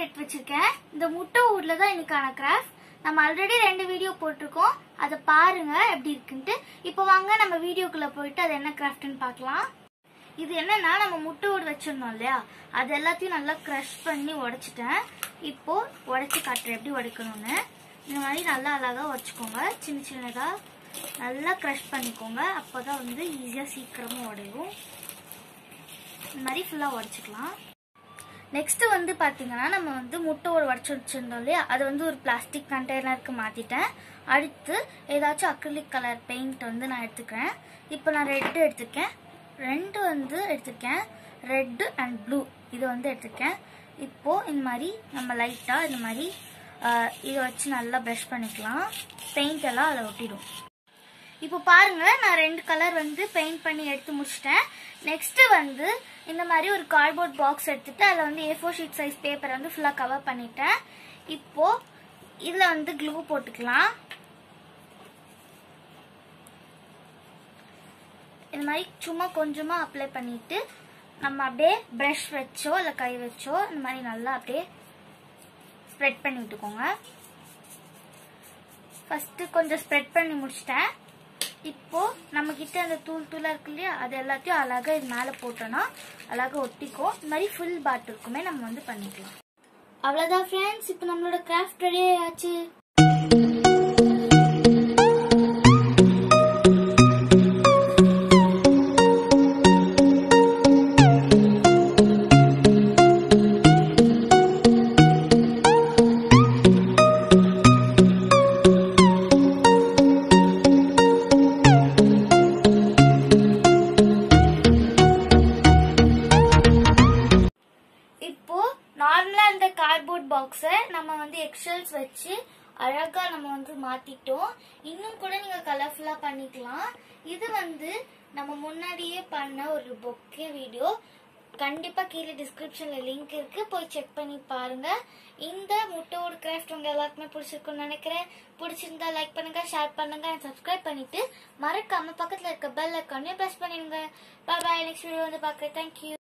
எடுத்து வச்சிருக்கேன் இந்த முட்டை ஊர்ல தான் இன்னைக்கான கிராஃப்ட் நம்ம ஆல்ரெடி ரெண்டு வீடியோ போட்டிருக்கோம் அதை பாருங்க எப்படி இருக்குன்ட்டு இப்போ வாங்க நம்ம வீடியோக்குள்ள போயிட்டு அது என்ன கிராஃப்ட்னு பார்க்கலாம் இது என்னன்னா நம்ம முட்டை ஓடு வச்சிருந்தோம் இல்லையா அது எல்லாத்தையும் நல்லா க்ரஷ் பண்ணி உடைச்சிட்டேன் இப்போ உடைச்சு காட்டுறேன் எப்படி உடைக்கணும்னு இந்த மாதிரி நல்லா அழகா உடைச்சுக்கோங்க சின்ன சின்னதா நல்லா க்ரஷ் பண்ணிக்கோங்க அப்போதான் வந்து ஈஸியா சீக்கிரமா உடையும் இந்த மாதிரி ஃபுல்லா உடைச்சிக்கலாம் நெக்ஸ்ட் வந்து பாத்தீங்கன்னா நம்ம வந்து முட்டையோட உடச்சு வச்சிருந்தோம் இல்லையா அதை வந்து ஒரு பிளாஸ்டிக் கண்டெய்னருக்கு மாத்திட்டேன் அடுத்து ஏதாச்சும் அக்ரிலிக் கலர் பெயிண்ட் வந்து நான் எடுத்துக்கிறேன் இப்போ நான் ரெட்டு எடுத்துருக்கேன் ரெண்டு வந்து எடுத்திருக்கேன் ரெட்டு அண்ட் ப்ளூ இது வந்து எடுத்திருக்கேன் இப்போ இந்த மாதிரி நம்ம லைட்டா இந்த மாதிரி ஆஹ், இதை வச்சு நல்லா ப்ரஷ் பண்ணிக்கலாம் பெயிண்ட் எல்லாம் அதில் ஒட்டிடும் இப்போ பாருங்க நான் ரெண்டு கலர் வந்து பெயிண்ட் பண்ணி எடுத்து முடிச்சிட்டேன் நெக்ஸ்ட் வந்து இந்த மாதிரி ஒரு கார்ட்போர்ட் பாக்ஸ் எடுத்துட்டு அதில் வந்து ஏ ஃபோர் ஷீட் சைஸ் பேப்பரை வந்து ஃபுல்லாக கவர் பண்ணிட்டேன் இப்போ இதில் வந்து க்ளூ போட்டுக்கலாம் இந்த மாதிரி சும்மா கொஞ்சமாக அப்ளை பண்ணிட்டு நம்ம அப்படியே ப்ரஷ் வச்சோ இல்லை கை வச்சோ இந்த மாதிரி நல்லா அப்படியே ஸ்ப்ரெட் பண்ணி விட்டுக்கோங்க ஃபர்ஸ்ட் கொஞ்சம் ஸ்ப்ரெட் பண்ணி முடிச்சிட்டேன் இப்போ நம்ம கிட்ட அந்த தூள் தூளா இருக்கு இல்லையா அது எல்லாத்தையும் அழகா இது மேல போட்டோம்னா அழகா ஒட்டிக்கும் இந்த மாதிரி ஃபுல் பாட்டிலுக்குமே நம்ம வந்து பண்ணிக்கலாம் அவ்வளவுதான் ஃப்ரெண்ட்ஸ் இப்போ நம்மளோட கிராஃப்ட் ரெடி ஆயாச்சு இப்போ நார்மலா இந்த கார்ட்போர்ட் பாக்ஸை நம்ம வந்து எக்ஷல்ஸ் வச்சு அழகா நம்ம வந்து மாத்திட்டோம் இன்னும் கூட நீங்க கலர்ஃபுல்லா பண்ணிக்கலாம் இது வந்து நம்ம முன்னாடியே பண்ண ஒரு பொக்கே வீடியோ கண்டிப்பா கீழே டிஸ்கிரிப்ஷன்ல லிங்க் இருக்கு போய் செக் பண்ணி பாருங்க இந்த முட்டையோட கிராஃப்ட் உங்க எல்லாருக்குமே பிடிச்சிருக்கும்னு நினைக்கிறேன் பிடிச்சிருந்தா லைக் பண்ணுங்க ஷேர் பண்ணுங்க சப்ஸ்கிரைப் பண்ணிட்டு மறக்காம பக்கத்துல இருக்க பெல் ஐக்கானே பிரஸ் பண்ணிடுங்க பாய் நெக்ஸ்ட் வீடியோ வந்து பாக்குறேன் தேங்க்யூ